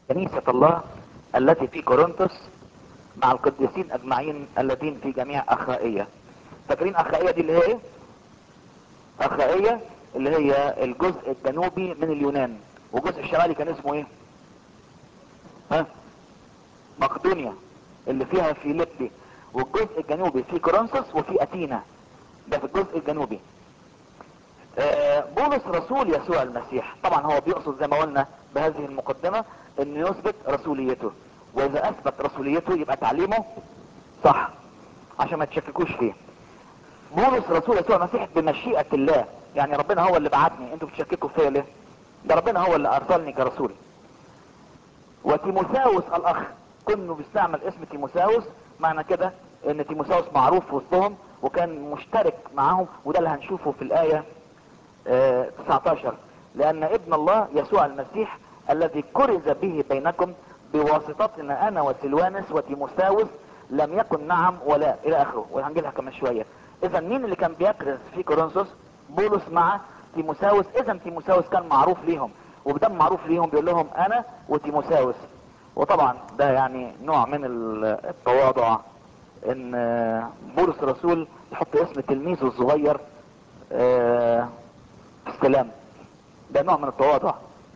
كنيسة الله التي في كورنثوس مع القديسين اجمعين الذين في جميع اخائية فاكرين اخائية دي اللي هي ايه اخائية اللي هي الجزء الجنوبي من اليونان والجزء الشمالي كان اسمه ايه ها مقدونيا اللي فيها فيليبي والجزء الجنوبي في كورنثوس وفي اثينا ده في الجزء الجنوبي آه، بولس رسول يسوع المسيح طبعا هو بيقصد زي ما قلنا بهذه المقدمة انه يثبت رسوليته واذا اثبت رسوليته يبقى تعليمه صح عشان ما تشككوش فيه بولس رسول يسوع المسيح بمشيئة الله يعني ربنا هو اللي بعتني انتوا بتشككوا فيا ليه ده ربنا هو اللي ارسلني كرسول وتيموساوس الاخ كله بيستعمل اسم تيموساوس معنى كده ان تيموساوس معروف في وسطهم وكان مشترك معاهم وده اللي هنشوفه في الايه آه، 19 لان ابن الله يسوع المسيح الذي كرز به بينكم بواسطتنا انا وسلوانس وتيموساوس لم يكن نعم ولا الى اخره وهنجيلها كمان شويه اذا مين اللي كان بيكرز في كورنثوس بولس مع تيموساوس اذا تيموساوس كان معروف ليهم وبدم معروف ليهم بيقول لهم انا وتيموساوس وطبعا ده يعني نوع من ال- التواضع ان آه، بولس الرسول يحط اسم تلميذه الصغير آه، السلام ده نوع من التواضع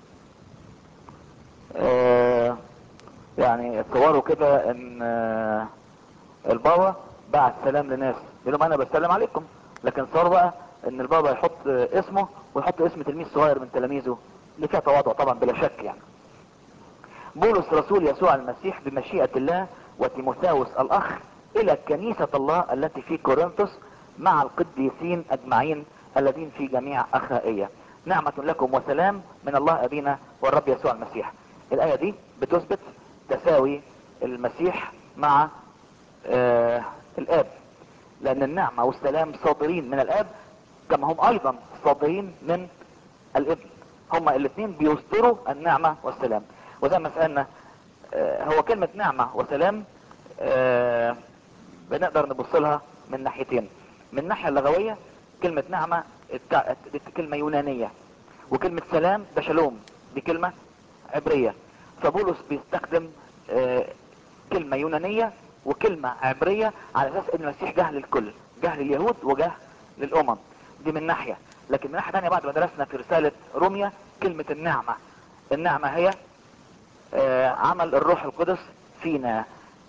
آه، يعني تصوروا كده ان آه، البابا بعت سلام لناس يقول لهم انا بسلم عليكم لكن صار بقى ان البابا يحط آه، اسمه ويحط اسم تلميذ صغير من تلاميذه اللي فيها تواضع طبعا بلا شك يعني بولس رسول يسوع المسيح بمشيئة الله وتيموثاوس الأخ إلى كنيسة الله التي في كورنثوس مع القديسين أجمعين الذين في جميع أخائية نعمة لكم وسلام من الله أبينا والرب يسوع المسيح الآية دي بتثبت تساوي المسيح مع آه الآب لأن النعمة والسلام صادرين من الآب كما هم أيضا صادرين من الابن هما الاثنين بيصدروا النعمة والسلام وزي ما سألنا آه، هو كلمة نعمة وسلام آه، بنقدر نبص لها من ناحيتين من الناحية اللغوية كلمة نعمة الت- دي كلمة يونانية وكلمة سلام ده شالوم دي كلمة عبرية فبولس بيستخدم آه، كلمة يونانية وكلمة عبرية على اساس ان المسيح جه للكل جه لليهود وجه للامم دي من ناحية لكن من ناحية تانية بعد ما درسنا في رسالة روميا كلمة النعمة النعمة هي آه، عمل الروح القدس فينا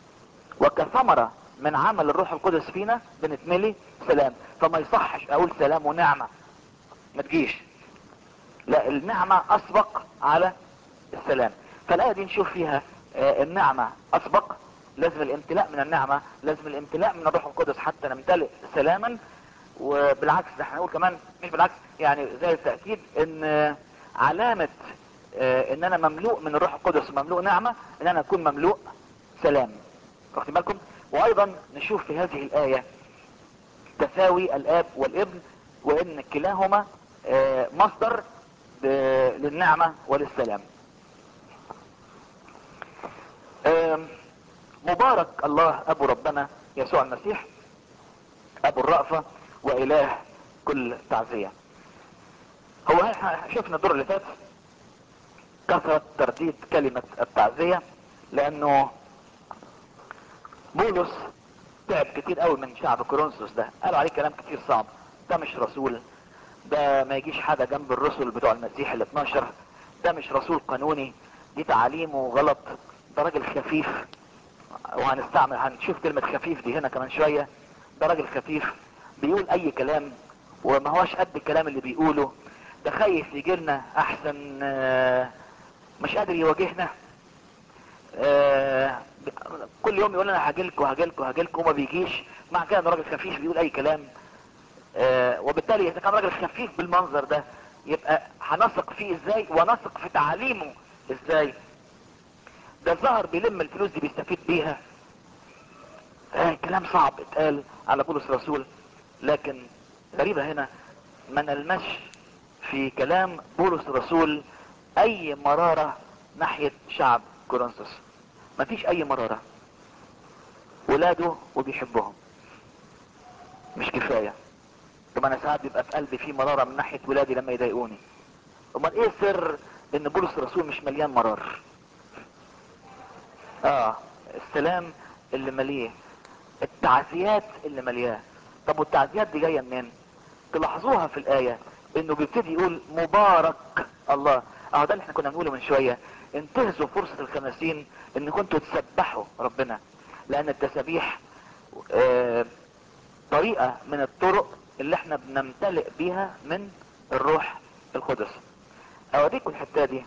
وكثمرة من عمل الروح القدس فينا بنتملي سلام فما يصحش اقول سلام ونعمة ما تجيش لا النعمة اسبق على السلام فالآية دي نشوف فيها آه، النعمة اسبق لازم الامتلاء من النعمة لازم الامتلاء من الروح القدس حتى نمتلئ سلاما وبالعكس ده احنا نقول كمان مش بالعكس يعني زي التأكيد ان آه، علامة آه، ان انا مملوء من الروح القدس ومملوء نعمة ان انا اكون مملوء سلام واخدين بالكم وايضا نشوف في هذه الاية تساوي الاب والابن وان كلاهما آه، مصدر ب- للنعمة وللسلام آم، مبارك الله ابو ربنا يسوع المسيح ابو الرأفة واله كل تعزية هو احنا شفنا الدور اللي فات كثرة ترديد كلمة التعزية لانه بولس تعب كتير قوي من شعب كورنثوس ده قالوا عليه كلام كتير صعب ده مش رسول ده ما يجيش حاجة جنب الرسل بتوع المسيح ال 12 ده مش رسول قانوني دي تعاليمه غلط ده راجل خفيف وهنستعمل هنشوف كلمة خفيف دي هنا كمان شوية ده راجل خفيف بيقول اي كلام وما هوش قد الكلام اللي بيقوله ده خايف يجي لنا احسن آه، مش قادر يواجهنا آه، كل يوم يقول لنا هاجيلكوا هاجيلكوا هاجيلكوا وما بيجيش مع كده إنه راجل خفيف بيقول اي كلام آه، وبالتالي اذا كان راجل خفيف بالمنظر ده يبقى هنثق فيه ازاي ونثق في تعاليمه ازاي ده الظهر بيلم الفلوس دي بيستفيد بيها آه كلام صعب اتقال على بولس الرسول لكن غريبة هنا ما نلمش في كلام بولس الرسول اي مرارة ناحية شعب كورنثوس مفيش اي مرارة ولاده وبيحبهم مش كفاية طب انا ساعات بيبقى في قلبي في مرارة من ناحية ولادي لما يضايقوني امال ايه سر ان بولس الرسول مش مليان مرار اه السلام اللي مليه التعزيات اللي ملياه طب والتعزيات دي جايه منين تلاحظوها في الايه انه بيبتدي يقول مبارك الله اه ده اللي احنا كنا بنقوله من شويه انتهزوا فرصه الخمسين ان كنتوا تسبحوا ربنا لان التسابيح آه طريقه من الطرق اللي احنا بنمتلئ بيها من الروح القدس اوريكم الحته دي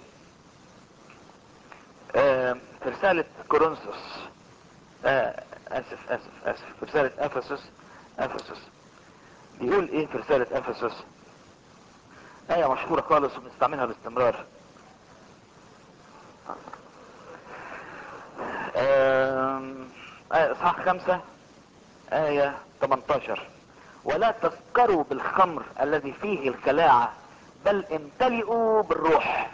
آه في رساله كورنثوس آه اسف اسف اسف في رساله افسس افسس بيقول ايه في رساله افسس آية مشهورة خالص وبنستعملها باستمرار آم، آية إصحاح خمسة آية 18 ولا تسكروا بالخمر الذي فيه الخلاعة بل امتلئوا بالروح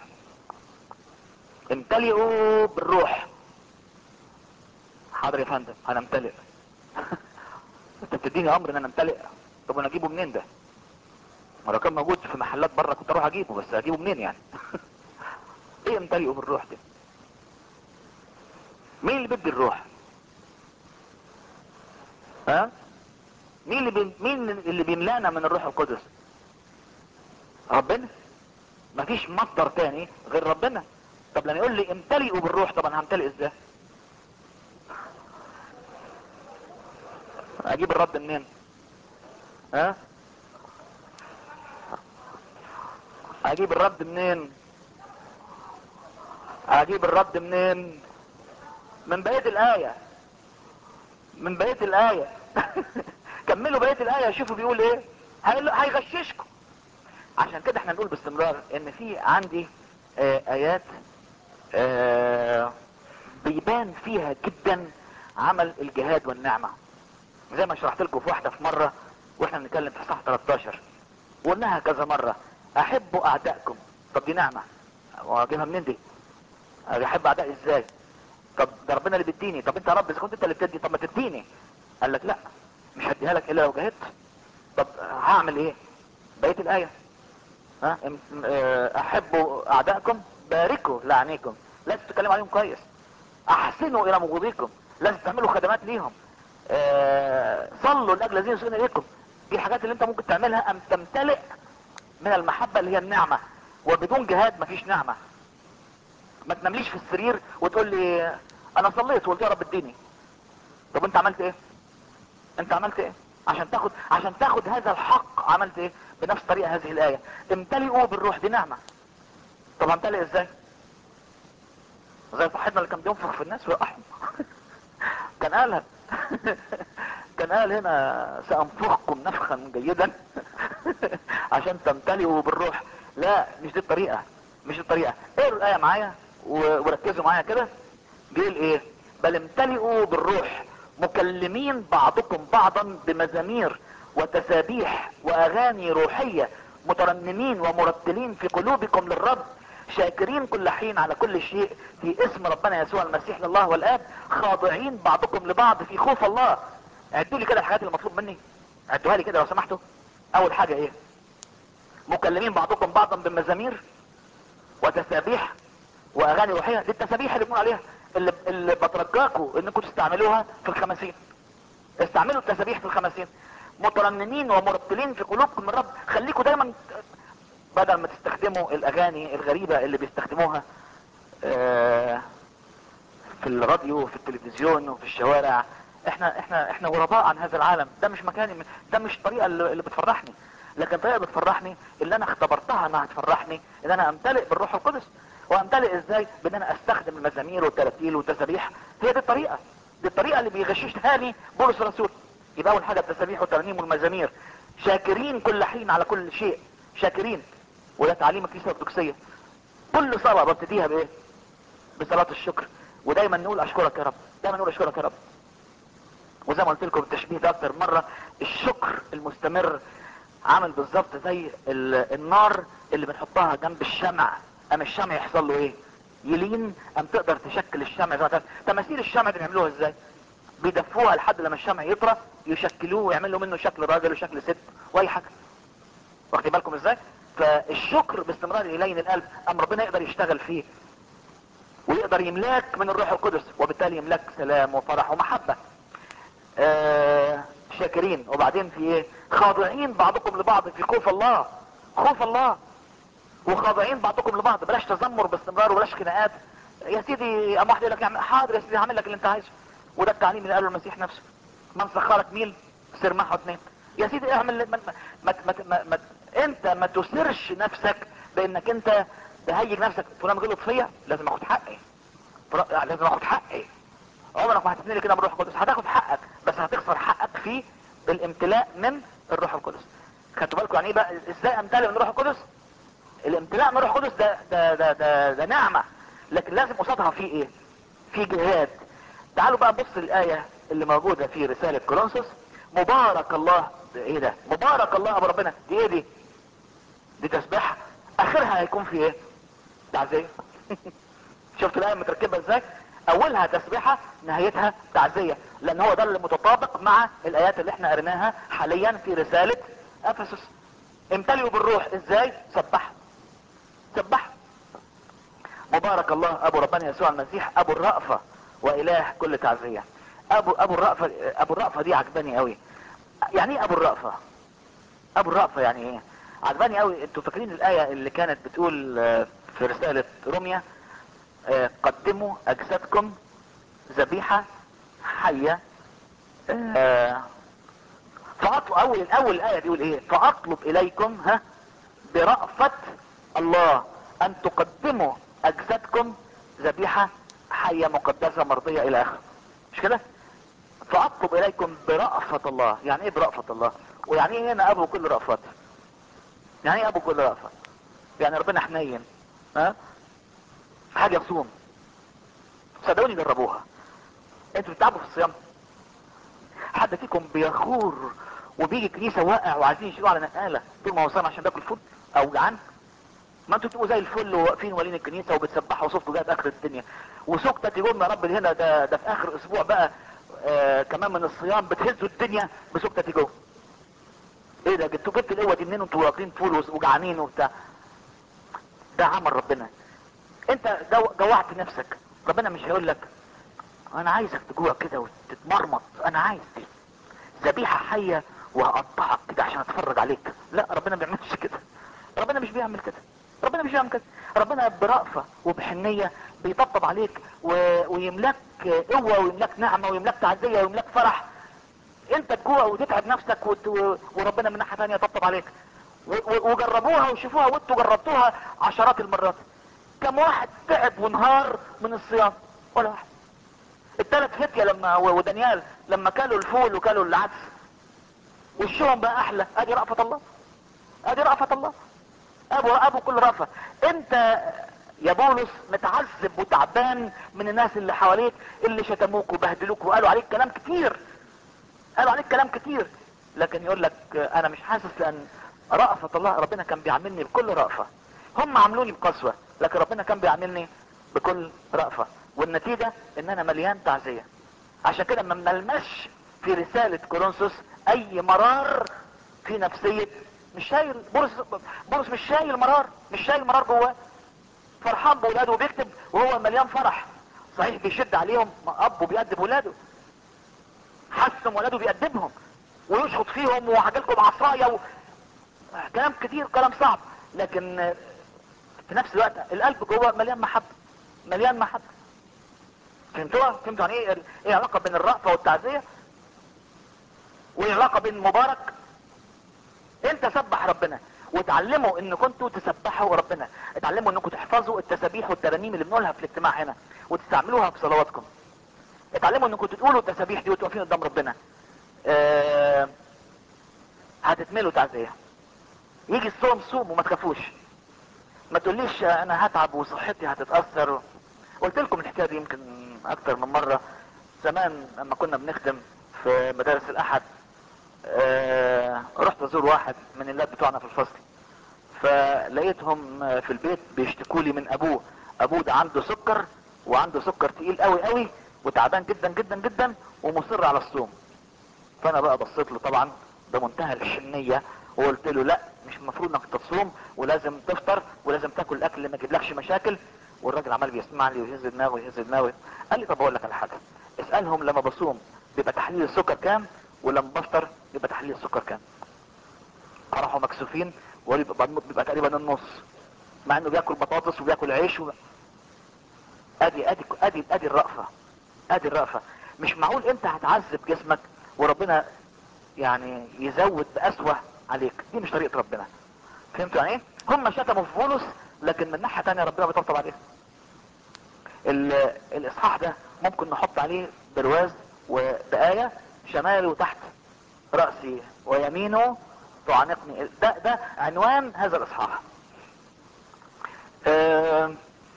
امتلئوا بالروح حاضر يا فندم هنمتلئ انت بتديني امر ان انا امتلئ طب انا اجيبه منين ده ما لو كان موجود في محلات بره كنت اروح اجيبه بس اجيبه منين يعني ايه امتلئوا بالروح ده مين اللي بيدي الروح ها مين اللي بي... مين اللي بيملانا من الروح القدس ربنا مفيش مصدر تاني غير ربنا طب لما يقول لي امتلئوا بالروح طب انا همتلئ ازاي اجيب الرد منين ها اجيب الرد منين اجيب الرد منين من بقية الآية من بقية الآية كملوا بقية الآية شوفوا بيقول ايه هيقول- هيغششكم عشان كده احنا نقول باستمرار ان في عندي آه ايات آه بيبان فيها جدا عمل الجهاد والنعمة زي ما شرحت لكم في واحدة في مرة واحنا بنتكلم في صح 13 وقلناها كذا مرة احبوا اعدائكم طب دي نعمة واجيبها منين دي احب اعدائي ازاي طب ده ربنا اللي بيديني طب انت يا رب اذا كنت انت اللي بتدي طب ما تديني قال لك لا مش هديها لك الا لو جاهدت طب هعمل ايه بقيه الايه ها ام- اه، احبوا اعدائكم باركوا لعنيكم لازم تتكلموا عليهم كويس احسنوا الى مبغضيكم لازم تعملوا خدمات ليهم اه، صلوا لاجل الذين يسيئون اليكم دي الحاجات اللي انت ممكن تعملها ام تمتلئ من المحبه اللي هي النعمه وبدون جهاد مفيش نعمه ما تنامليش في السرير وتقول لي انا صليت وقلت يا رب اديني طب انت عملت ايه انت عملت ايه عشان تاخد عشان تاخد هذا الحق عملت ايه بنفس طريقه هذه الايه امتلئوا بالروح دي نعمه طب همتلئ ازاي زي صاحبنا اللي كان بينفخ في الناس ويقعهم كان قالها كان قال هنا سانفخكم نفخا جيدا عشان تمتلئوا بالروح لا مش دي الطريقه مش دي الطريقه اقروا الايه معايا و- وركزوا معايا كده بيقول ايه بل امتلئوا بالروح مكلمين بعضكم بعضا بمزامير وتسابيح واغاني روحيه مترنمين ومرتلين في قلوبكم للرب شاكرين كل حين على كل شيء في اسم ربنا يسوع المسيح لله والاب خاضعين بعضكم لبعض في خوف الله عدوا لي كده الحاجات اللي مطلوب مني عدوها لي كده لو سمحتوا اول حاجه ايه مكلمين بعضكم بعضا بمزامير وتسابيح واغاني روحيه دي التسابيح اللي بنقول عليها اللي, اللي بترجاكم انكم تستعملوها في الخمسين استعملوا التسابيح في الخمسين مترنمين ومرتلين في قلوبكم من الرب خليكم دايما بدل ما تستخدموا الاغاني الغريبه اللي بيستخدموها آه، في الراديو وفي التلفزيون وفي الشوارع احنا احنا احنا غرباء عن هذا العالم ده مش مكاني ده مش الطريقه اللي اللي بتفرحني لكن الطريقه اللي بتفرحني اللي انا اختبرتها انها تفرحني ان انا امتلئ بالروح القدس وامتلئ ازاي بان انا استخدم المزامير والتراتيل والتسابيح هي دي الطريقه دي الطريقه اللي بيغششها لي بولس الرسول يبقى اول حاجه التسابيح والترانيم والمزامير شاكرين كل حين على كل شيء شاكرين وده تعليم الكنيسه الارثوذكسيه كل صلاه ببتديها بايه بصلاه الشكر ودايما نقول اشكرك يا رب دايما نقول اشكرك يا رب وزي ما قلت لكم التشبيه ده اكتر مره الشكر المستمر عامل بالظبط زي ال- النار اللي بنحطها جنب الشمع ام الشمع يحصل له ايه يلين ام تقدر تشكل الشمع زي ما تعرف. تماثيل الشمع دي بيعملوها ازاي بيدفوها لحد لما الشمع يطرى يشكلوه ويعملوا منه شكل راجل وشكل ست واي حاجه واخدين بالكم ازاي فالشكر باستمرار يلين القلب ام ربنا يقدر يشتغل فيه ويقدر يملاك من الروح القدس وبالتالي يملاك سلام وفرح ومحبة آه شاكرين وبعدين في ايه خاضعين بعضكم لبعض في خوف الله خوف الله وخاضعين بعضكم لبعض بلاش تذمر باستمرار وبلاش خناقات يا سيدي قام واحد يقول لك يعمل حاضر يا سيدي هعمل لك اللي انت عايزه وده التعليم اللي قاله المسيح نفسه من سخرك ميل سر معه اتنين يا سيدي اعمل ما ما ما ما ما انت ما تسرش نفسك بانك انت تهيج نفسك فلان غلط فيا لازم اخد حقي فلان- لازم اخد حقي عمرك ما هتتنقل كده من الروح القدس هتاخد حقك بس هتخسر حقك في الامتلاء من الروح القدس خدتوا بالكم يعني ايه بقى ازاي امتلئ من الروح القدس الامتلاء من الروح القدس ده ده ده ده, ده نعمة لكن لازم قصادها في ايه في جهاد تعالوا بقى نبص الايه اللي موجوده في رساله كورنثوس مبارك الله ده ايه ده مبارك الله ابو ربنا دي ايه دي دي تسبيح اخرها هيكون في ايه تعزيه شفت الايه متركبه ازاي اولها تسبيحه نهايتها تعزيه لان هو ده اللي متطابق مع الايات اللي احنا قريناها حاليا في رساله افسس امتلئوا بالروح ازاي سبح سبح مبارك الله ابو ربنا يسوع المسيح ابو الرأفة واله كل تعزية ابو ابو الرأفة ابو الرأفة دي عجباني قوي يعني ايه ابو الرأفة ابو الرأفة يعني ايه عجباني قوي انتوا فاكرين الاية اللي كانت بتقول آه، في رسالة روميا آه، قدموا اجسادكم ذبيحة حية آه، فأطلب اول اول الايه بيقول ايه فاطلب اليكم ها برأفة الله ان تقدموا اجسادكم ذبيحة حية مقدسة مرضية الى اخره مش كده فاطلب اليكم برأفة الله يعني ايه برأفة الله ويعني ايه هنا ابو كل رأفات يعني ايه ابو كل رأفة يعني ربنا حنين ها حاجة يصوم صدقوني جربوها انتوا بتتعبوا في الصيام حد فيكم بيخور وبيجي كنيسة واقع وعايزين يشيلوه على نقالة طول ما هو صايم عشان بياكل فول او جعان ما انتوا تبقوا زي الفل وواقفين ولين الكنيسة وبتسبحوا وصوتكم جاي اخر الدنيا وسكتك يقول يا رب هنا ده ده في اخر اسبوع بقى آه كمان من الصيام بتهزوا الدنيا بسكتك جوه ايه ده جبتوا جبت القوه دي منين وانتوا واكلين فول وس- وجعانين وبتاع ده عمل ربنا انت جو- جوعت نفسك ربنا مش هيقول لك انا عايزك تجوع كده وتتمرمط انا عايز دي ذبيحه حيه وهقطعك كده عشان اتفرج عليك لا ربنا ما بيعملش كده ربنا مش بيعمل كده ربنا مش بيعمل كده ربنا برأفة وبحنية بيطبطب عليك و... ويملك قوة ويملك نعمة ويملك تعزية ويملك فرح انت تجوع وتتعب نفسك وت... وربنا من ناحية ثانية يطبطب عليك و... و... وجربوها وشوفوها وانتوا جربتوها عشرات المرات كم واحد تعب ونهار من الصيام ولا واحد الثلاث فتية لما و- ودانيال لما كلوا الفول وكلوا العدس وشهم بقى احلى ادي رأفة الله ادي رأفة الله ابو ابو كل رأفة انت يا بولس متعذب وتعبان من الناس اللي حواليك اللي شتموك وبهدلوك وقالوا عليك كلام كتير قالوا عليك كلام كتير لكن يقول لك انا مش حاسس لان رأفة الله ربنا كان بيعاملني بكل رأفة هم عاملوني بقسوة لكن ربنا كان بيعاملني بكل رأفة والنتيجة ان انا مليان تعزية عشان كده ما بنلمسش في رسالة كورنثوس اي مرار في نفسية مش شايل بولس بولس مش شايل مرار مش شايل مرار جواه فرحان بولاده وبيكتب وهو مليان فرح صحيح بيشد عليهم اب وبيأدب ولاده حسم ولاده بيأدبهم ويشخط فيهم وحاجة لكم عصاية و... كلام كتير كلام صعب لكن في نفس الوقت القلب جوه مليان محبة مليان محبة فهمتوها؟ فهمتوا يعني ايه ايه علاقة بين الرأفة والتعزية؟ وايه علاقة بين مبارك؟ انت سبح ربنا وتعلموا ان كنتوا تسبحوا ربنا اتعلموا انكم تحفظوا التسابيح والترانيم اللي بنقولها في الاجتماع هنا وتستعملوها في صلواتكم اتعلموا انكم تقولوا التسابيح دي وتقفين قدام ربنا اه هتتملوا تعزية يجي الصوم صوم وما تخافوش ما تقوليش انا هتعب وصحتي هتتأثر قلت لكم الحكاية دي يمكن اكتر من مرة زمان لما كنا بنخدم في مدارس الاحد آه رحت ازور واحد من الولاد بتوعنا في الفصل فلقيتهم في البيت بيشتكوا لي من ابوه ابوه ده عنده سكر وعنده سكر تقيل قوي قوي وتعبان جدا جدا جدا ومصر على الصوم فانا بقى بصيت له طبعا بمنتهى الحنية وقلت له لا مش المفروض انك تصوم ولازم تفطر ولازم تاكل الاكل اللي ما يجيبلكش مشاكل والراجل عمال بيسمع لي ويهز دماغه ويهز دماغه قال لي طب اقول لك على حاجه اسالهم لما بصوم بيبقى تحليل السكر كام ولما بفطر بيبقى تحليل السكر كام راحوا مكسوفين وبيبقى بيبقى تقريبا النص مع انه بياكل بطاطس وبياكل عيش و... ادي ادي ادي ادي الرأفة ادي الرأفة مش معقول انت هتعذب جسمك وربنا يعني يزود بأسوأ عليك دي مش طريقة ربنا فهمتوا يعني ايه هم شتموا في بولس لكن من ناحية تانية ربنا بيطبطب عليه ال- الاصحاح ده ممكن نحط عليه برواز وبآية شمال وتحت رأسي ويمينه تعانقني ده ده عنوان هذا الاصحاح آه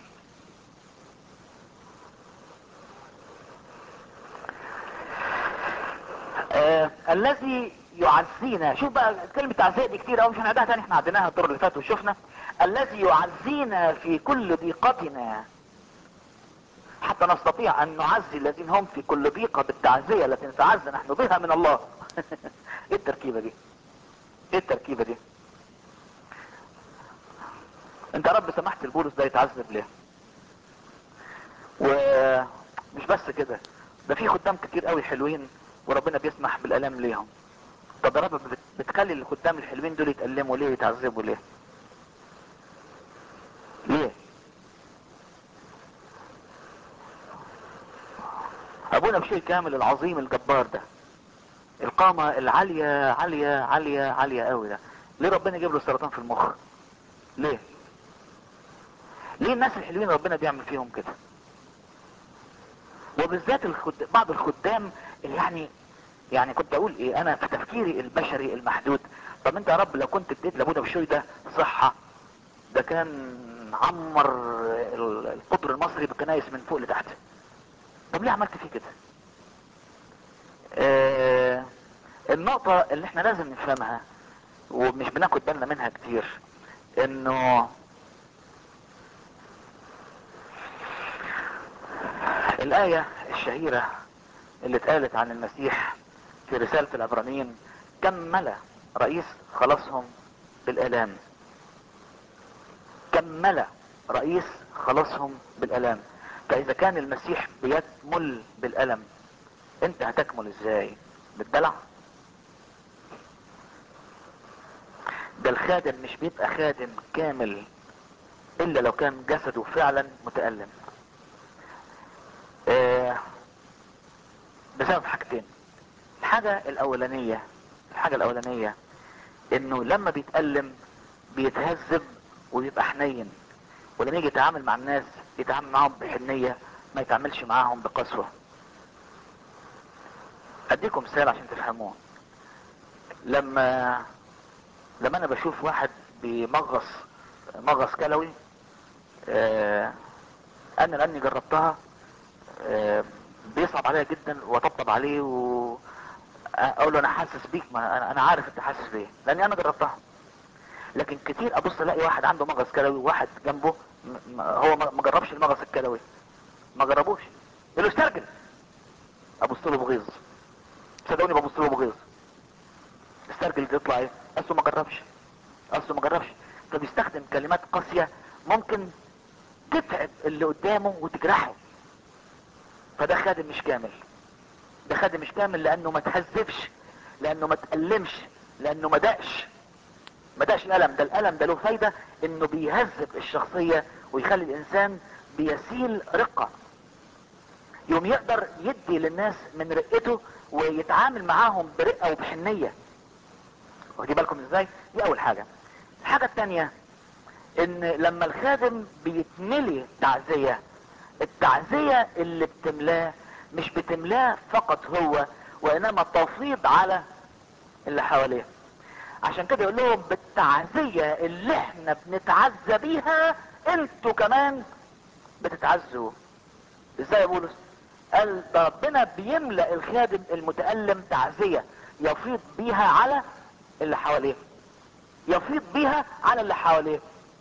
آه الذي يعزينا شوف بقى كلمة تعزية دي كتير قوي مش هنعدها تاني احنا عديناها الدور اللي فات وشفنا الذي يعزينا في كل ضيقتنا حتى نستطيع ان نعزي الذين هم في كل ضيقة بالتعزية التي نتعزى نحن بها من الله ايه التركيبة دي ايه التركيبة دي انت يا رب سمحت البولس ده يتعذب ليه ومش بس كده ده في خدام كتير قوي حلوين وربنا بيسمح بالالام ليهم طب يا رب بت- بتخلي الخدام الحلوين دول يتألموا ليه يتعذبوا ليه ليه ابونا بشير كامل العظيم الجبار ده القامة العالية عالية عالية عالية قوي ده ليه ربنا يجيب له سرطان في المخ ليه ليه الناس الحلوين ربنا بيعمل فيهم كده وبالذات الخد... بعض الخدام اللي يعني يعني كنت اقول ايه انا في تفكيري البشري المحدود طب انت يا رب لو كنت اديت لابونا بشوي ده صحة ده كان عمر ال- القطر المصري بالكنايس من فوق لتحت طب ليه عملت فيه كده آه النقطة اللي احنا لازم نفهمها ومش بناخد بالنا منها كتير انه الآية الشهيرة اللي اتقالت عن المسيح في رسالة العبرانيين كمل رئيس خلاصهم بالآلام كمل رئيس خلاصهم بالآلام فإذا كان المسيح بيكمل بالألم انت هتكمل ازاي بالدلع ده الخادم مش بيبقى خادم كامل الا لو كان جسده فعلا متألم آه، بسبب حاجتين الحاجة الاولانية الحاجة الاولانية انه لما بيتألم بيتهذب وبيبقى حنين ولما يجي يتعامل مع الناس يتعامل معاهم بحنية ما يتعاملش معاهم بقسوة اديكم مثال عشان تفهموه لما لما انا بشوف واحد بيمغص مغص كلوي آه انا لاني جربتها آه بيصعب عليا جدا واطبطب عليه و اقول له انا حاسس بيك ما انا انا عارف انت حاسس بيه لاني انا جربتها لكن كتير ابص الاقي واحد عنده مغص كلوي وواحد جنبه م- م- هو ما ما جربش المغص الكلوي ما جربوش يقول له استرجل ابص له بغيظ صدقوني ببص له بغيظ استرجل دي يطلع ايه اصله ما جربش اصله ما جربش فبيستخدم كلمات قاسية ممكن تتعب اللي قدامه وتجرحه فده خادم مش كامل ده خادم مش كامل لانه ما تهذبش لانه ما تألمش لانه ما دقش ما دقش الالم ده الالم ده له فايدة انه بيهذب الشخصية ويخلي الانسان بيسيل رقة يوم يقدر يدي للناس من رقته ويتعامل معاهم برقة وبحنية واخدين بالكم ازاي دي اول حاجة الحاجة التانية ان لما الخادم بيتملي تعزية التعزية اللي بتملاه مش بتملاه فقط هو وانما تفيض على اللي حواليه عشان كده يقول لهم بالتعزية اللي احنا بنتعزى بيها انتوا كمان بتتعزوا ازاي يا بولس قال ده ربنا بيملأ الخادم المتألم تعزية يفيض بيها على اللي حواليه يفيض بيها على اللي حواليه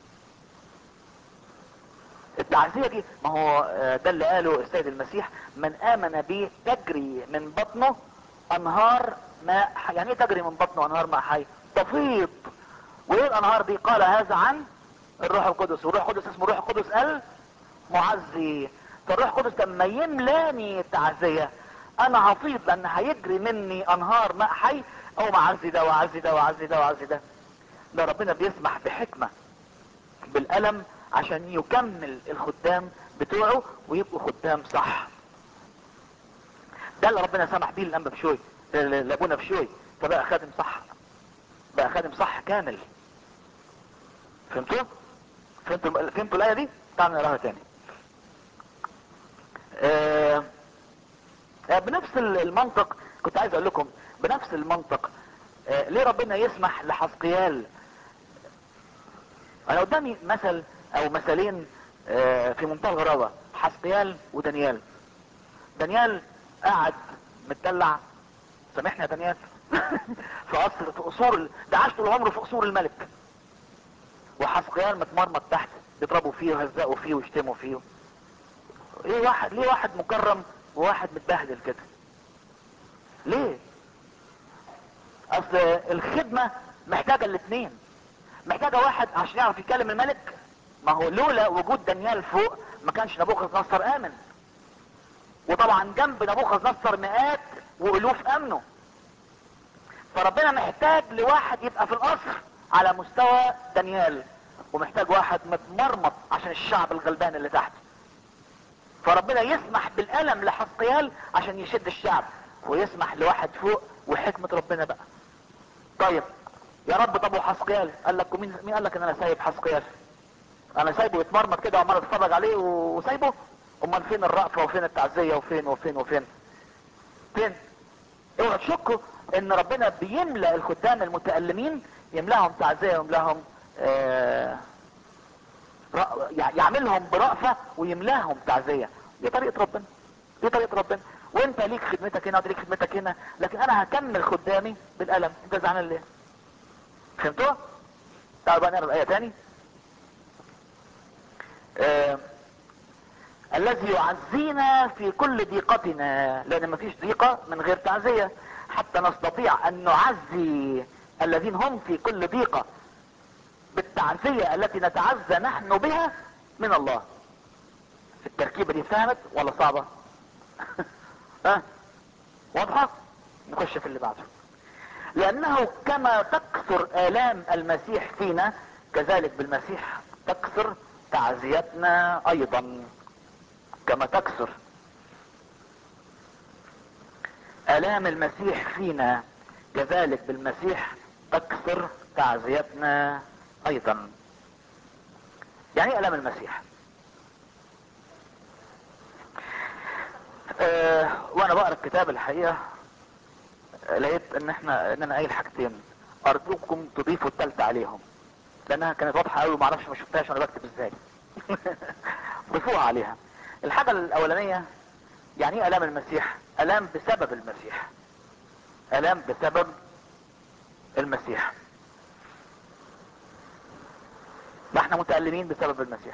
التعزية دي ما هو آه، ده اللي قاله السيد المسيح من آمن بي تجري من بطنه أنهار ماء حي. يعني ايه تجري من بطنه أنهار ماء حي تفيض وايه الأنهار دي قال هذا عن الروح القدس والروح القدس اسمه الروح القدس معزي فالروح القدس لما يملاني تعزية انا هفيض لان هيجري مني انهار ماء حي او معزي ده وعزي ده وعزي ده وعزي ده ده ربنا بيسمح بحكمة بالألم عشان يكمل الخدام بتوعه ويبقوا خدام صح ده اللي ربنا سمح بيه للأنبا بشوي لابونا بشوي فبقى خادم صح بقى خادم صح كامل فهمتوا فهمتوا فهمتوا الآية دي تعالوا نقراها تاني آه بنفس المنطق كنت عايز اقول لكم بنفس المنطق آه ليه ربنا يسمح لحسقيال انا قدامي مثل او مثلين آه في منتهى الغرابة حسقيال ودانيال دانيال قاعد متدلع سامحني يا دانيال في قصر في قصور ده عاش طول عمره في قصور الملك وحسقيال متمرمط تحت يضربوا فيه ويهزقوا فيه ويشتموا فيه ايه واحد ليه واحد مكرم وواحد متبهدل كده ليه اصل الخدمة محتاجة الاثنين محتاجة واحد عشان يعرف يكلم الملك ما هو لولا وجود دانيال فوق ما كانش نبوخذ نصر امن وطبعا جنب نبوخذ نصر مئات والوف امنوا فربنا محتاج لواحد يبقى في القصر على مستوى دانيال ومحتاج واحد متمرمط عشان الشعب الغلبان اللي تحت فربنا يسمح بالألم لحسقيال عشان يشد الشعب ويسمح لواحد فوق وحكمة ربنا بقى طيب يا رب طب وحسقيال قال لك مين مين قال لك ان انا سايب حسقيال انا سايبه يتمرمط كده وعمال اتفرج عليه وسايبه امال فين الرأفة وفين التعزية وفين وفين وفين فين اوعوا تشكوا ان ربنا بيملأ الخدام المتألمين يملاهم تعزية ويملاهم آه يعملهم برأفة ويملاهم تعزية دي طريقة ربنا دي طريقة ربنا وانت ليك خدمتك هنا وليك خدمتك هنا لكن انا هكمل خدامي بالألم انت زعلان ليه فهمتوا تعالوا بقى نقرا الآية تاني آه الذي يعزينا في كل ضيقتنا لان مفيش ضيقة من غير تعزية حتى نستطيع ان نعزي الذين هم في كل ضيقة بالتعزية التي نتعزى نحن بها من الله التركيبة دي فهمت ولا صعبة ها أه؟ واضحة نخش في اللي بعده لانه كما تكثر الام المسيح فينا كذلك بالمسيح تكثر تعزيتنا ايضا كما تكثر الام المسيح فينا كذلك بالمسيح تكثر تعزيتنا ايضا يعني ايه الام المسيح أه وانا بقرا الكتاب الحقيقه لقيت ان احنا ان انا قايل حاجتين ارجوكم تضيفوا التالتة عليهم لانها كانت واضحه قوي ومعرفش ما شفتهاش وانا بكتب ازاي ضيفوها عليها الحاجه الاولانيه يعني ايه الام المسيح الام بسبب المسيح الام بسبب المسيح ما احنا متألمين بسبب المسيح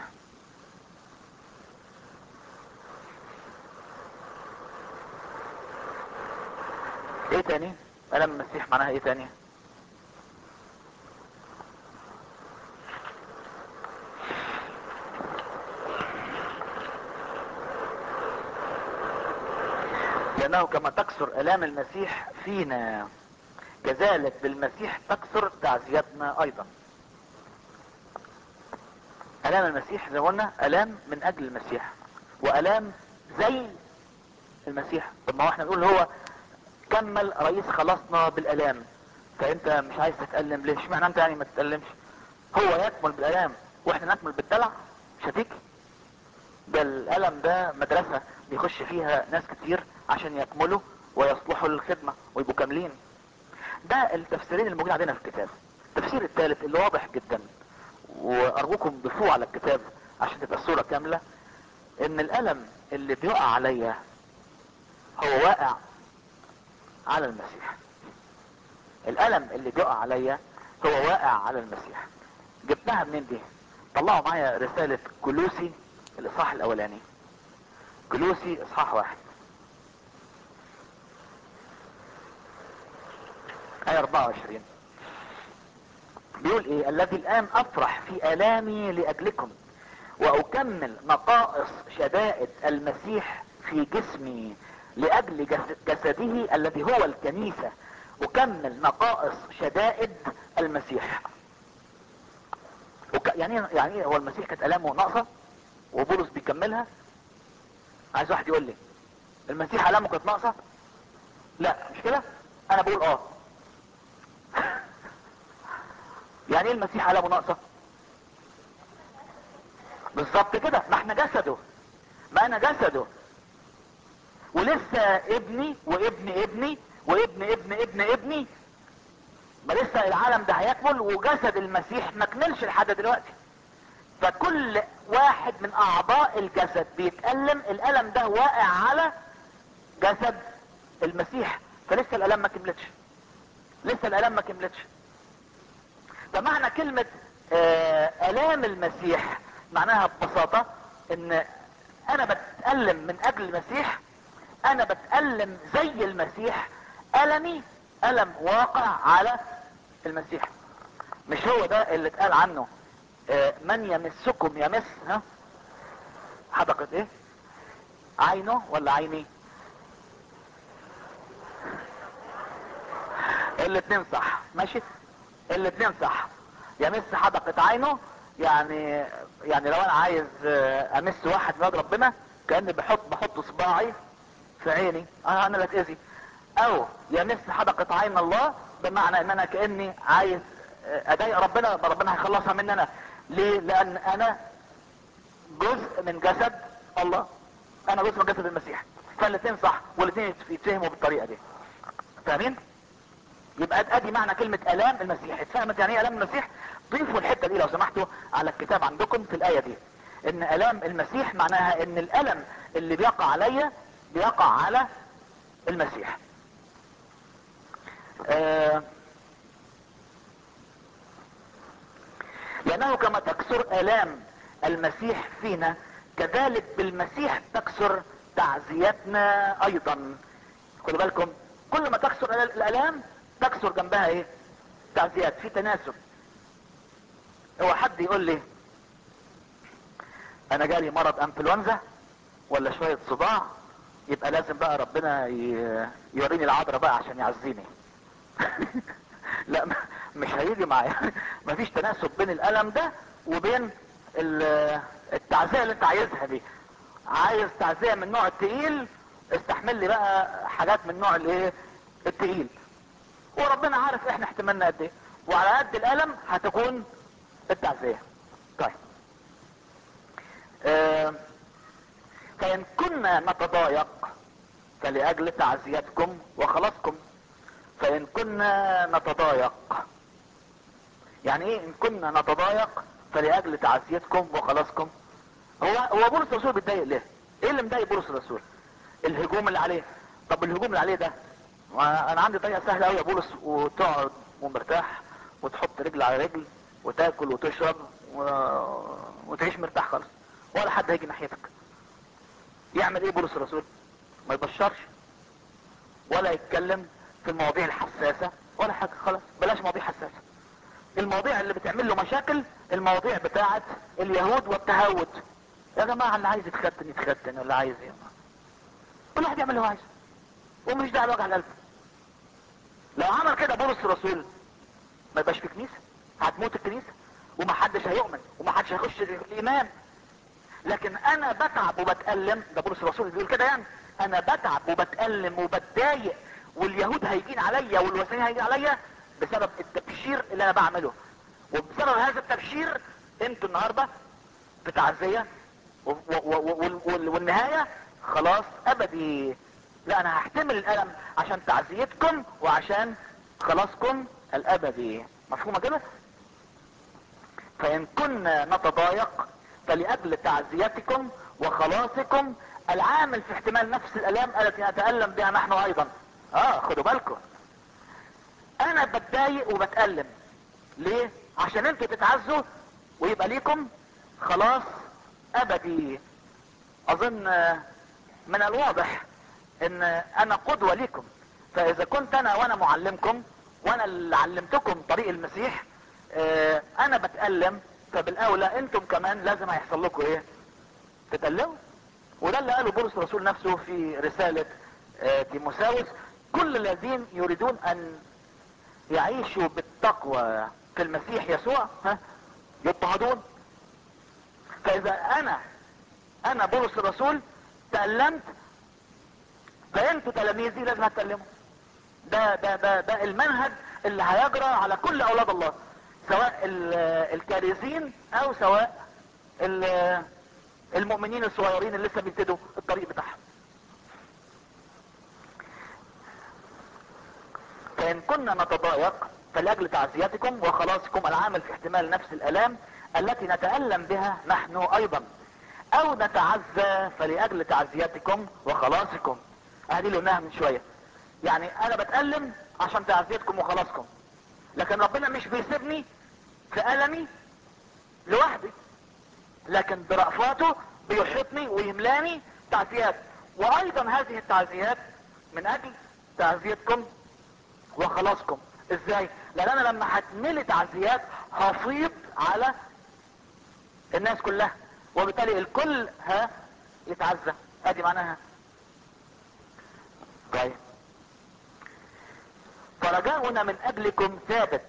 ايه تاني الم المسيح معناها ايه تاني لانه كما تكثر الام المسيح فينا كذلك بالمسيح تكثر تعزيتنا ايضا الام المسيح زي ما قلنا الام من اجل المسيح والام زي المسيح طب ما هو احنا نقول هو كمل رئيس خلصنا بالالام فانت مش عايز تتألم ليه اشمعنى انت يعني ما تتألمش هو يكمل بالالام واحنا نكمل بالدلع مش هتيجي ده الالم ده مدرسة بيخش فيها ناس كتير عشان يكملوا ويصلحوا للخدمة ويبقوا كاملين ده التفسيرين الموجودين عندنا في الكتاب التفسير الثالث اللي واضح جدا وارجوكم ضيفوه على الكتاب عشان تبقى الصورة كاملة ان الالم اللي بيقع عليا هو واقع على المسيح الالم اللي بيقع عليا هو واقع على المسيح جبتها منين دي طلعوا معايا رسالة كلوسي الاصحاح الاولاني كلوسي اصحاح واحد آية 24 بيقول ايه الذي الان افرح في الامي لاجلكم واكمل نقائص شدائد المسيح في جسمي لاجل جس- جسده الذي هو الكنيسة اكمل نقائص شدائد المسيح وك... يعني إيه- يعني إيه هو المسيح كانت الامه ناقصة وبولس بيكملها عايز واحد يقول لي المسيح الامه كانت ناقصة لا مش كده انا بقول اه يعني ايه المسيح الامه ناقصة بالظبط كده ما احنا جسده ما انا جسده ولسه ابني وابن ابني وابن ابن ابن ابني ما لسه العالم ده هيكمل وجسد المسيح ما كملش لحد دلوقتي فكل واحد من اعضاء الجسد بيتألم الالم ده واقع على جسد المسيح فلسه الالم ما كملتش لسه الالم ما كملتش فمعنى كلمة آه، الام المسيح معناها ببساطة ان انا بتألم من اجل المسيح انا بتألم زي المسيح المي الم واقع على المسيح مش هو ده اللي اتقال عنه آه، من يمسكم يمس ها حدقة ايه عينه ولا عيني الاتنين صح ماشي الاتنين صح يمس حدقة عينه يعني يعني لو انا عايز آه، امس واحد من وجه ربنا كاني بحط بحط صباعي في عيني اه انا اللي اتاذي او يمس حدقة عين الله بمعنى ان انا كاني عايز آه، اضايق ربنا ربنا هيخلصها مني انا ليه لان انا جزء من جسد الله انا جزء من جسد المسيح فالاثنين صح والاثنين يتفهموا بالطريقه دي فاهمين يبقى ادي معنى كلمة الام المسيح اتفهمت يعني ايه الام المسيح ضيفوا الحتة دي لو سمحتوا على الكتاب عندكم في الاية دي ان الام المسيح معناها ان الالم اللي بيقع عليا بيقع على المسيح آه لانه كما تكسر الام المسيح فينا كذلك بالمسيح تكسر تعزيتنا ايضا خدوا بالكم كل ما تكسر الال- الالام تكسر جنبها ايه تعزيات في تناسب هو حد يقول لي انا جالي مرض انفلونزا ولا شوية صداع يبقى لازم بقى ربنا ي- يوريني العذراء بقى عشان يعزيني لا م- مش هيجي معايا مفيش تناسب بين الالم ده وبين ال- التعزية اللي انت عايزها دي عايز تعزية من النوع التقيل استحمل لي بقى حاجات من النوع الايه التقيل وربنا عارف احنا احتمالنا قد ايه وعلى قد الالم هتكون التعزية طيب آه فان كنا نتضايق فلأجل تعزيتكم وخلاصكم فان كنا نتضايق يعني ايه ان كنا نتضايق فلأجل تعزيتكم وخلاصكم هو هو بولس الرسول بيتضايق ليه ايه اللي مضايق بولس الرسول الهجوم اللي عليه طب الهجوم اللي عليه ده انا عندي طريقه سهله قوي يا بولس وتقعد ومرتاح وتحط رجل على رجل وتاكل وتشرب و... وتعيش مرتاح خالص ولا حد هيجي ناحيتك يعمل ايه بولس الرسول ما يبشرش ولا يتكلم في المواضيع الحساسه ولا حاجه خلاص بلاش مواضيع حساسه المواضيع اللي بتعمل له مشاكل المواضيع بتاعت اليهود والتهود يا جماعه اللي عايز يتختن يتختن واللي عايز ايه كل واحد يعمل اللي هو عايزه ومش داعي لوجع القلب لو عمل كده بولس الرسول ما يبقاش في كنيسه هتموت الكنيسه ومحدش هيؤمن ومحدش هيخش الايمان لكن انا بتعب وبتألم ده بولس الرسول بيقول كده يعني انا بتعب وبتألم وبتضايق واليهود هيجين عليا والوثنيين هيجين عليا بسبب التبشير اللي انا بعمله وبسبب هذا التبشير انتوا النهارده في تعزيه و- و- و- وال- وال- والنهايه خلاص ابدي لا انا هحتمل الالم عشان تعزيتكم وعشان خلاصكم الابدي مفهومه كده فان كنا نتضايق فلأجل تعزيتكم وخلاصكم العامل في احتمال نفس الالام التي نتألم بها نحن ايضا اه خدوا بالكم انا بتضايق وبتألم ليه عشان انتوا تتعزوا ويبقى ليكم خلاص ابدي اظن آه، من الواضح ان انا قدوة ليكم فاذا كنت انا وانا معلمكم وانا اللي علمتكم طريق المسيح آه، انا بتألم فبالاولى انتم كمان لازم هيحصل لكم ايه تتألموا وده اللي قاله بولس الرسول نفسه في رسالة آه، تيموساوس كل الذين يريدون ان يعيشوا بالتقوى في المسيح يسوع ها يضطهدون فاذا انا انا بولس الرسول تألمت فانتوا تلاميذي لازم هتكلموا ده ده ده ده المنهج اللي هيجرى على كل اولاد الله سواء ال- الكارثين او سواء ال- المؤمنين الصغيرين اللي لسه بيبتدوا الطريق بتاعهم فان كنا نتضايق فلاجل تعزيتكم وخلاصكم العامل في احتمال نفس الالام التي نتألم بها نحن ايضا او نتعزى فلاجل تعزيتكم وخلاصكم ادي اللي قلناها من شويه يعني انا بتألم عشان تعزيتكم وخلاصكم لكن ربنا مش بيسيبني في ألمي لوحدي لكن برأفاته بيحيطني ويملاني تعزيات وايضا هذه التعزيات من اجل تعزيتكم وخلاصكم ازاي لان انا لما هتملي تعزيات هفيض على الناس كلها وبالتالي الكل ها يتعزى ادي معناها طيب فرجاؤنا من اجلكم ثابت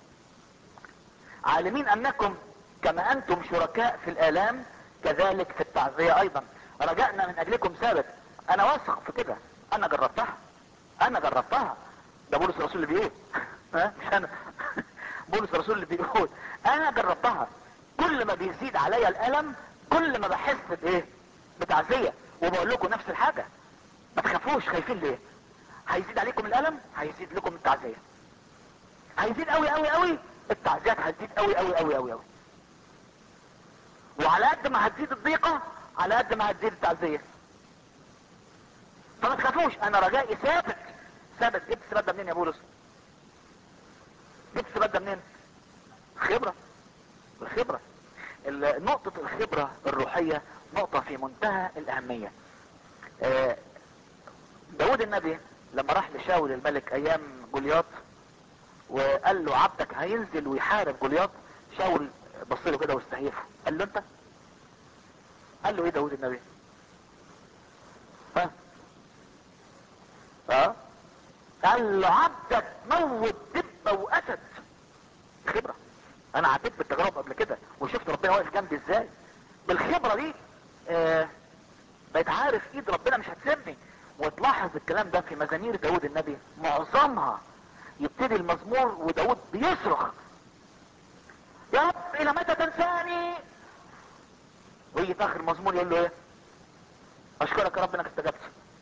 عالمين انكم كما انتم شركاء في الالام كذلك في التعزية ايضا رجائنا من اجلكم ثابت انا واثق في كده انا جربتها انا جربتها ده بولس الرسول اللي بيقول ها مش انا بولس الرسول اللي بيقول انا جربتها كل ما بيزيد عليا الالم كل ما بحس بايه بتعزية وبقول لكم نفس الحاجة ما تخافوش خايفين ليه هيزيد عليكم الالم هيزيد لكم التعزية هيزيد قوي قوي قوي التعزيات هتزيد قوي قوي قوي قوي قوي وعلى قد ما هتزيد الضيقة على قد ما هتزيد التعزية فما تخافوش انا رجائي ثابت ثابت جبت الثبات ده منين يا بولس جبت الثبات ده منين خبرة الخبرة ال- نقطة الخبرة الروحية نقطة في منتهى الأهمية آه، داود النبي لما راح لشاول الملك أيام جولياط وقال له عبدك هينزل ويحارب جولياط شاول بص له كده واستهيفه قال له انت قال له ايه داود النبي ها ها قال له عبدك موت دبه واسد خبره انا عديت بالتجارب قبل كده وشفت ربنا واقف جنبي ازاي بالخبره دي آه بقيت عارف ايد ربنا مش هتسيبني وتلاحظ الكلام ده في مزامير داود النبي معظمها يبتدي المزمور وداود بيصرخ يا رب الى متى تنساني ويجي في اخر المزمور يقول له ايه اشكرك يا رب انك استجبت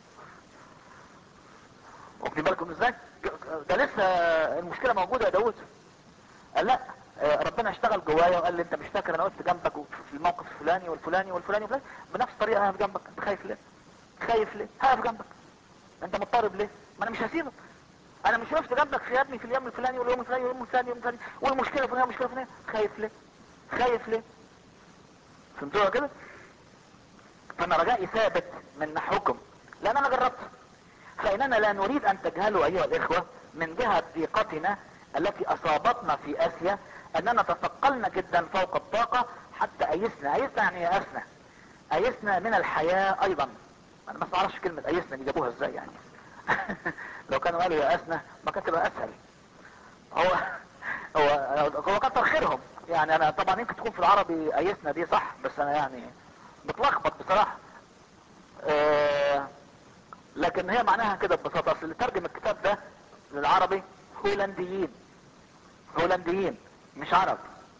واخدين بالكم ازاي ده لسه المشكله موجوده يا داود قال لا آه، ربنا اشتغل جوايا وقال لي انت مش فاكر انا وقفت جنبك في الموقف الفلاني والفلاني والفلاني والفلاني بنفس الطريقه هقف جنبك انت خايف ليه خايف ليه هقف جنبك انت مضطرب ليه ما انا مش هسيبك انا مش وقفت جنبك في يا ابني في اليوم الفلاني واليوم الفلاني واليوم الفلاني واليوم الفلاني والمشكله الفلانيه والمشكله الفلانيه خايف ليه خايف ليه فهمتوها كده فانا رجائي ثابت من نحوكم لان انا جربت فاننا لا نريد ان تجهلوا ايها الاخوة من جهة ضيقتنا التي اصابتنا في اسيا اننا تثقلنا جدا فوق الطاقة حتى ايسنا ايسنا يعني يأسنا ايسنا من الحياة ايضا انا ما اعرفش كلمة ايسنا دي جابوها ازاي يعني لو كانوا قالوا يأسنا ما كانت تبقى اسهل هو هو هو كتر خيرهم يعني انا طبعا يمكن تكون في العربي ايسنا دي صح بس انا يعني بتلخبط بصراحة آه لكن هي معناها كده ببساطة اصل اللي ترجم الكتاب ده للعربي هولنديين هولنديين مش عرب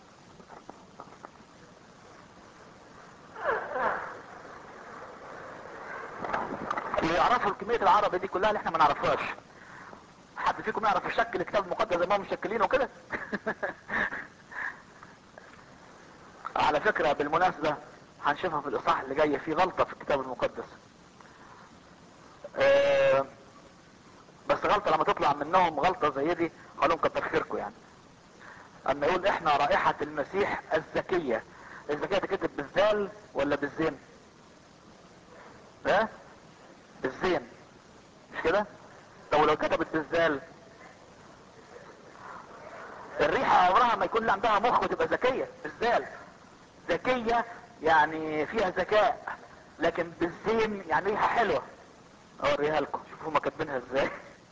اللي يعرفوا كمية العربي دي كلها اللي احنا ما نعرفهاش حد فيكم يعرف يشكل الكتاب المقدس زي ما هم مشكلينه كده على فكرة بالمناسبة هنشوفها في الاصحاح اللي جاي في غلطة في الكتاب المقدس آه، بس غلطة لما تطلع منهم غلطة زي دي خلوهم كتر خيركم يعني اما يقول احنا رائحة المسيح الزكية الزكية تكتب بالذال ولا بالزين ها بالزين مش كده طب ولو كتبت بالذال الريحة عمرها ما يكون عندها مخ وتبقى ذكية بالذال ذكية يعني فيها ذكاء لكن بالزين يعني ريحة حلوة اوريها لكم شوفوا هما كاتبينها ازاي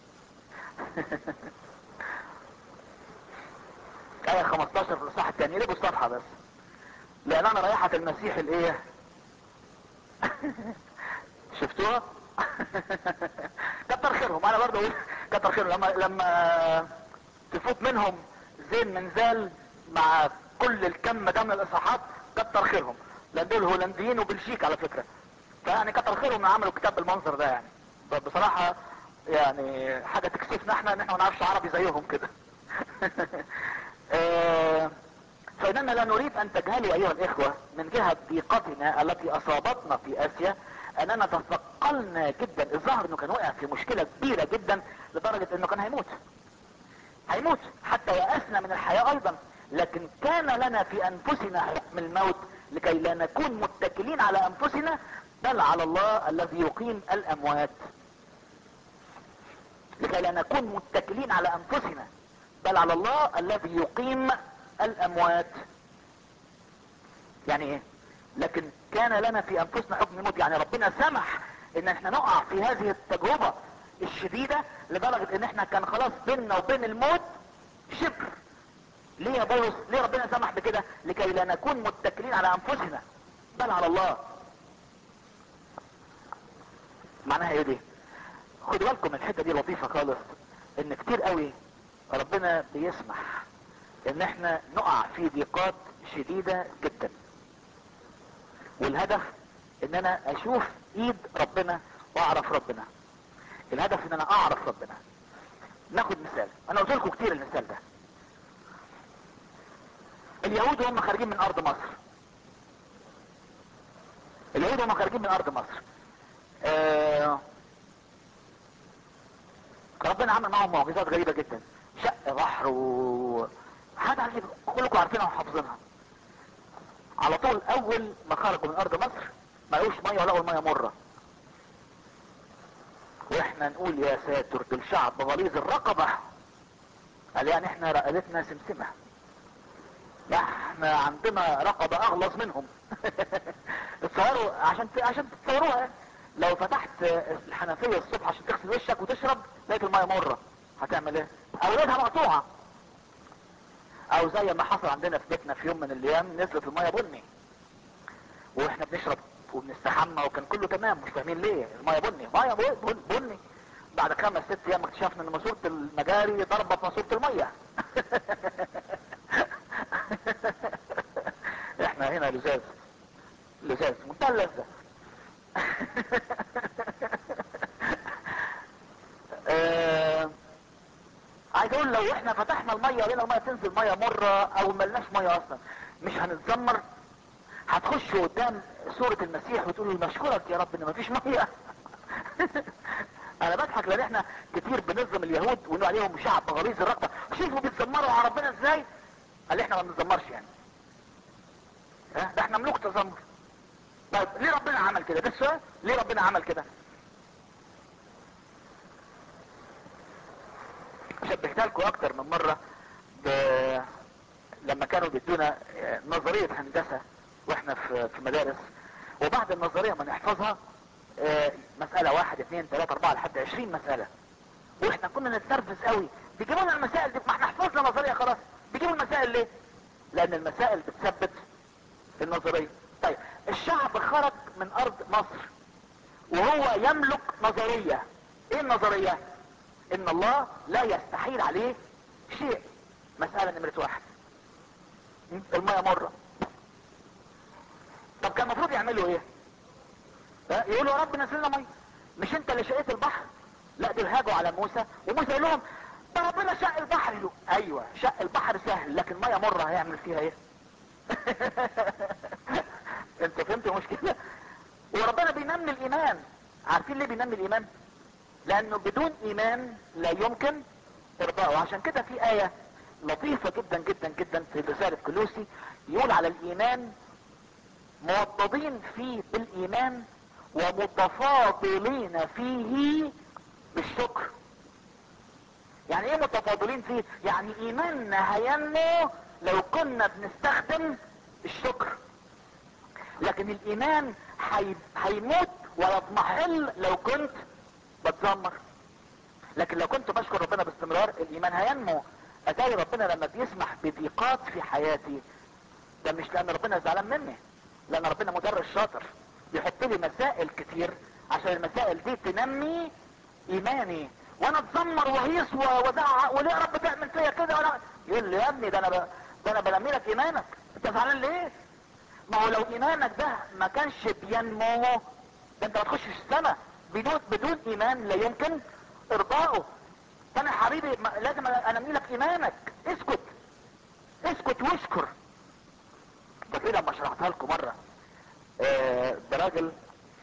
آية 15 في الإصحاح الثاني ليه الصفحة بس لأن أنا رائحة المسيح الإيه؟ شفتوها؟ كتر خيرهم أنا برضه أقول كتر خيرهم لما لما تفوت منهم زين من زال مع كل الكم ده من الإصحاحات كتر خيرهم لأن دول هولنديين وبلجيك على فكرة فيعني كتر خيرهم إن عملوا كتاب بالمنظر ده يعني بصراحة يعني حاجة تكسفنا احنا ان احنا ما نعرفش عربي زيهم كده آه، فإننا لا نريد أن تجهلوا أيها الإخوة من جهة ضيقتنا التي أصابتنا في آسيا أننا تثقلنا جدا الظاهر أنه كان وقع في مشكلة كبيرة جدا لدرجة أنه كان هيموت هيموت حتى يأسنا من الحياة أيضا لكن كان لنا في أنفسنا حكم الموت لكي لا نكون متكلين على أنفسنا بل على الله الذي يقيم الأموات لكي لا نكون متكلين على أنفسنا بل على الله الذي يقيم الاموات يعني ايه لكن كان لنا في انفسنا حكم الموت يعني ربنا سمح ان احنا نقع في هذه التجربة الشديدة لدرجة ان احنا كان خلاص بيننا وبين الموت شبر ليه يا بولس ليه ربنا سمح بكده لكي لا نكون متكلين على انفسنا بل على الله معناها ايه دي خدوا بالكم الحتة دي لطيفة خالص ان كتير قوي ربنا بيسمح ان احنا نقع في ضيقات شديدة جدا والهدف ان انا اشوف ايد ربنا واعرف ربنا الهدف ان انا اعرف ربنا ناخد مثال انا قلت لكم كتير المثال ده اليهود هم خارجين من ارض مصر اليهود هم خارجين من ارض مصر آه ربنا عمل معهم معجزات غريبة جدا شق بحر و حاجة عجيبة كلكم عارفينها وحافظينها على طول اول ما خرجوا من ارض مصر ما لقوش ميه ولقوا الميه مره واحنا نقول يا ساتر دول شعب غليظ الرقبه قال يعني احنا رقبتنا سمسمه احنا عندنا رقبه اغلظ منهم تصوروا عشان عشان تتصوروها يعني. لو فتحت الحنفيه الصبح عشان تغسل وشك وتشرب لقيت الميه مره هتعمل ايه او لقيتها مقطوعه او زي ما حصل عندنا في بيتنا في يوم من الايام نزلت الميه بني واحنا بنشرب وبنستحمى وكان كله تمام مش فاهمين ليه الميه بني ميه بن- بني بعد خمس ست ايام اكتشفنا ان ماسوره المجاري ضربه في ماسوره الميه احنا هنا لزاز لزاز منتهى اللذه آه، عايز اقول لو احنا فتحنا الميه لقينا الميه تنزل ميه مره او ملناش ميه اصلا مش هنتذمر هتخشوا قدام صورة المسيح وتقولوا نشكرك يا رب ان مفيش ميه انا بضحك لان احنا كتير بنظلم اليهود ونقول عليهم شعب غليظ الرقبه شوفوا بيتذمروا على ربنا ازاي قال احنا ما بنتذمرش يعني ها ده احنا ملوك تذمر طيب ليه ربنا عمل كده ده السؤال ليه ربنا عمل كده شبهتها لكم اكتر من مرة ب... لما كانوا بيدونا آه، نظرية هندسة واحنا في في مدارس وبعد النظرية ما نحفظها آه، مسألة واحد اثنين ثلاثة اربعة لحد عشرين مسألة واحنا كنا نتنرفز قوي بيجيبوا لنا المسائل دي ما احنا حفظنا نظرية خلاص بيجيبوا المسائل ليه لان المسائل بتثبت النظرية طيب الشعب خرج من ارض مصر وهو يملك نظرية ايه النظرية ان الله لا يستحيل عليه شيء مسألة نمرة واحد المية مرة طب كان المفروض يعملوا ايه ها؟ يقولوا يا رب نزلنا مية مش انت اللي شقيت البحر لا دول هاجوا على موسى وموسى يقول لهم ده ربنا شق البحر له ايوه شق البحر سهل لكن مية مرة هيعمل فيها ايه انت فهمت المشكلة وربنا بينمي الايمان عارفين ليه بينمي الايمان لانه بدون ايمان لا يمكن ارضائه عشان كده في اية لطيفة جدا جدا جدا في رسالة كلوسي يقول على الايمان موطدين فيه بالايمان ومتفاضلين فيه بالشكر يعني ايه متفاضلين فيه يعني ايماننا هينمو لو كنا بنستخدم الشكر لكن الايمان هي... هيموت ويضمحل لو كنت بتذمر لكن لو كنت بشكر ربنا باستمرار الايمان هينمو اتاري ربنا لما بيسمح بضيقات في حياتي ده مش لان ربنا زعلان مني لان ربنا مدرس شاطر بيحط لي مسائل كتير عشان المسائل دي تنمي ايماني وانا اتذمر وهيص وازعق وليه يا رب تعمل فيا كده وانا يقول لي يا ابني ده انا ب... ده انا بنمي لك ايمانك انت زعلان ليه ما هو لو ايمانك ده ما كانش بينمو ده انت ما تخشش السما بدون بدون ايمان لا يمكن ارضائه فانا حبيبي ما لازم انمي لك ايمانك اسكت اسكت واشكر ده في لما شرحتها لكم مره آه ده راجل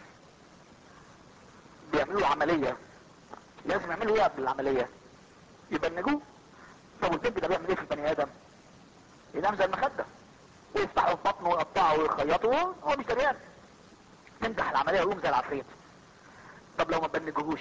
بيعملوا له عمليه لازم يعملوا ايه قبل العمليه يبنجوه طب والبنت ده بيعمل ايه في البني ادم ينام زي المخده ويفتحوا في بطنه ويقطعوا ويخيطوا هو مش دريان تنجح العمليه ويقوم زي العفريت طب لو ما بنجهوش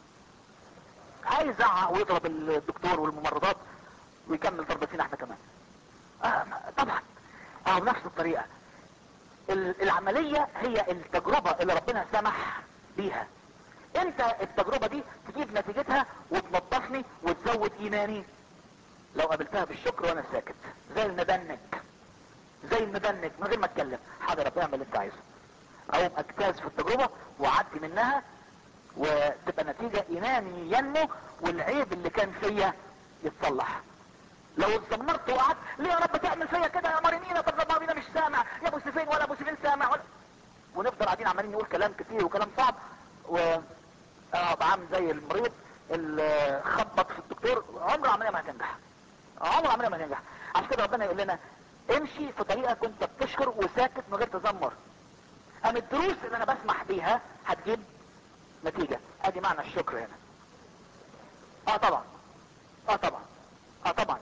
هيزعق ويضرب الدكتور والممرضات ويكمل ضرب فينا احنا كمان آه طبعا اه بنفس الطريقه العمليه هي التجربه اللي ربنا سمح بيها انت التجربة دي تجيب نتيجتها وتنظفني وتزود ايماني لو قابلتها بالشكر وانا ساكت زي المبنج زي المبنج من غير ما اتكلم حاضر ربنا اعمل اللي انت عايزه اقوم اجتاز في التجربة واعدي منها وتبقى نتيجة ايماني ينمو والعيب اللي كان فيا يتصلح لو اتذمرت وقعدت ليه يا رب تعمل فيا كده يا مريمينا طب مريمينا مش سامع يا ابو سيفين ولا ابو سيفين سامع ولا ونفضل قاعدين عمالين نقول كلام كتير وكلام صعب و اه عامل زي المريض اللي خبط في الدكتور عمر عمليه ما هتنجح عمر عمليه ما هتنجح عشان كده ربنا يقول لنا امشي في طريقك وانت بتشكر وساكت من غير تذمر ام الدروس اللي انا بسمح بيها هتجيب نتيجة ادي معنى الشكر هنا اه طبعا اه طبعا اه طبعا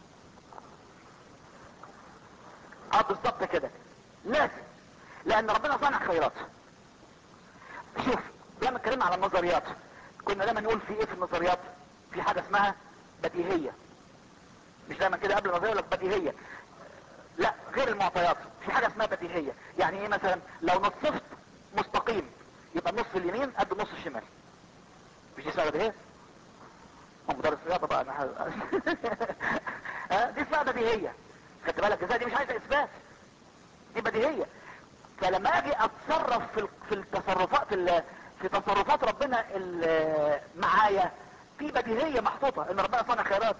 اه بالظبط كده لازم لان ربنا صنع خيرات شوف لما اتكلمنا على النظريات كنا دايما نقول في ايه في النظريات في حاجة اسمها بديهية مش دايما كده قبل النظرية لك بديهية لا غير المعطيات في حاجة اسمها بديهية يعني ايه مثلا لو نصفت مستقيم يبقى النص اليمين قد النص الشمال مش دي اسمها بديهية ما مدرس رياضة بقى انا ها دي اسمها بديهية خدت بالك ازاي دي مش عايزة اثبات دي بديهية فلما اجي اتصرف في في التصرفات في, في تصرفات ربنا معايا في بديهية محطوطة ان ربنا صنع خيرات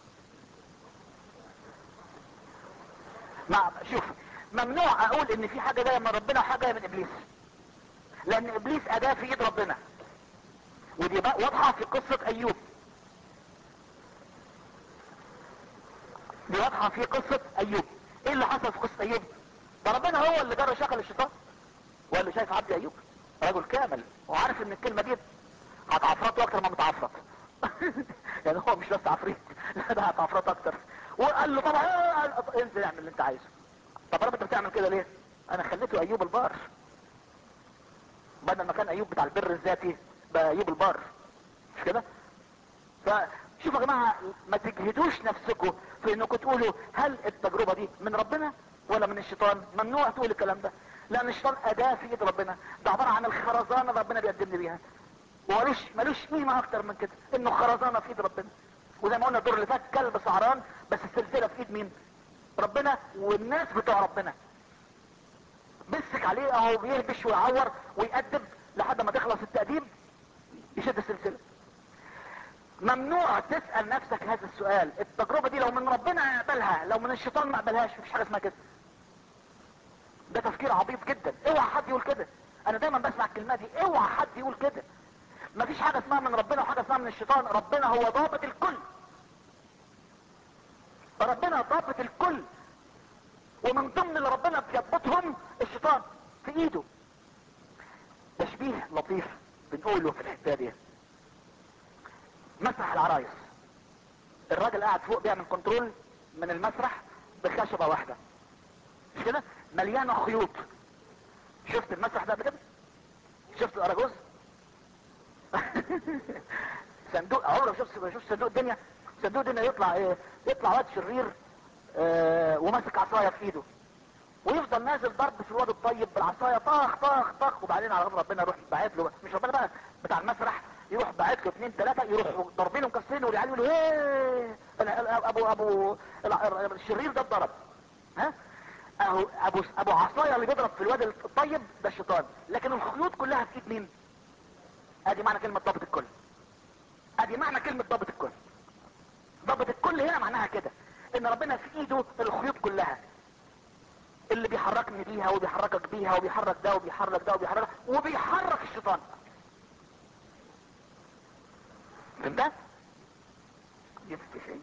مع شوف ممنوع اقول ان في حاجة جاية من ربنا وحاجة جاية من ابليس لان ابليس اداة في ايد ربنا ودي بقى واضحة في قصة ايوب دي واضحة في قصة ايوب ايه اللي حصل في قصة ايوب ده ربنا هو اللي جرى شغل الشيطان وقال له شايف عبد ايوب رجل كامل وعارف ان الكلمة دي هتعفرته اكتر ما متعفرت يعني هو مش بس عفريت لا ده هتعفرت اكتر وقال له طبعا انزل اعمل اللي انت عايزه طب رب انت بتعمل كده ليه انا خليته ايوب البار بدل ما كان ايوب بتاع البر الذاتي بقى ايوب البار مش كده فشوفوا يا جماعة ما تجهدوش نفسكم في انكم تقولوا هل التجربة دي من ربنا ولا من الشيطان ممنوع تقول الكلام ده لان الشيطان اداة في ايد ربنا ده عبارة عن الخرزانة اللي ربنا بيقدمني بيها ومالوش مالوش قيمة اكتر من كده انه خرزانة في ايد ربنا وزي ما قلنا الدور اللي فات كلب سعران بس السلسلة في ايد مين ربنا والناس بتوع ربنا مسك عليه اهو بيهبش ويعور ويأدب لحد ما تخلص التأديب يشد السلسلة ممنوع تسأل نفسك هذا السؤال التجربة دي لو من ربنا يقبلها لو من الشيطان ما يقبلهاش مفيش حاجة اسمها كده ده تفكير عبيط جدا اوعى حد يقول كده انا دايما بسمع الكلمة دي اوعى حد يقول كده مفيش حاجة اسمها من ربنا وحاجة اسمها من الشيطان ربنا هو ضابط الكل ربنا ضابط الكل ومن ضمن اللي ربنا بيضبطهم الشيطان في ايده تشبيه لطيف بنقوله في الحته دي مسرح العرايس الراجل قاعد فوق بيعمل كنترول من المسرح بخشبه واحده مش كده مليانه خيوط شفت المسرح ده قبل كده شفت الاراجوز صندوق عمرك شفت شفت صندوق الدنيا صندوق الدنيا يطلع ايه يطلع واد شرير آه وماسك عصايه في ايده ويفضل نازل ضرب في الواد الطيب بالعصايه طخ طخ طخ وبعدين على غضب ربنا يروح باعت له مش ربنا بقى بتاع المسرح يروح باعت له اثنين ثلاثه يروحوا ضاربينه ومكسرينه والعيال يقولوا ايه ال- ال- ابو ابو ال- الشرير ده اتضرب ها اهو ابو ابو عصايه اللي بيضرب في الواد الطيب ده الشيطان لكن الخيوط كلها في ايد مين ادي معنى كلمه ضابط الكل ادي معنى كلمه ضابط الكل ضابط الكل هنا معناها كده ان ربنا في ايده الخيوط كلها اللي بيحركني بيها وبيحركك بيها وبيحرك ده وبيحرك ده وبيحرك وبيحرك الشيطان فهمت جبت شيء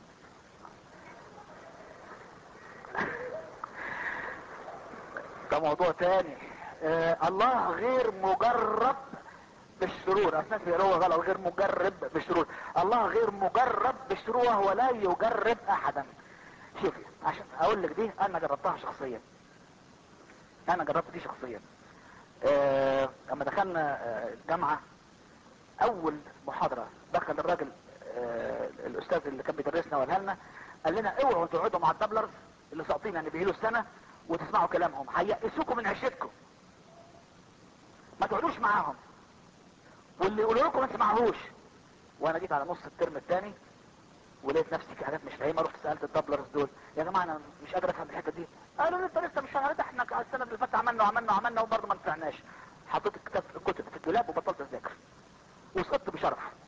ده موضوع تاني آه الله غير مجرب بالشرور اصلا في هو غلط غير مجرب بالشرور الله غير مجرب بالشرور وهو لا يجرب احدا شوفي عشان اقول لك دي انا جربتها شخصيا انا جربت دي شخصيا آه لما دخلنا آه الجامعة اول محاضرة دخل الراجل آه الاستاذ اللي كان بيدرسنا وقالها لنا قال لنا اوعوا تقعدوا مع الدبلرز اللي ساقطين يعني بيقولوا السنة وتسمعوا كلامهم هيأسوكم من عيشتكم ما تقعدوش معاهم واللي يقولوا لكم ما تسمعوهوش وانا جيت على نص الترم الثاني ولقيت نفسي في حاجات مش فاهمها رحت سالت الدبلرز دول يا جماعه انا مش قادر افهم الحته دي قالوا لي انت لسه مش فاهم ده احنا على السنه اللي فاتت عملنا وعملنا وعملنا وبرضه ما نفعناش حطيت الكتاب الكتب في الدولاب وبطلت اذاكر وسقطت بشرف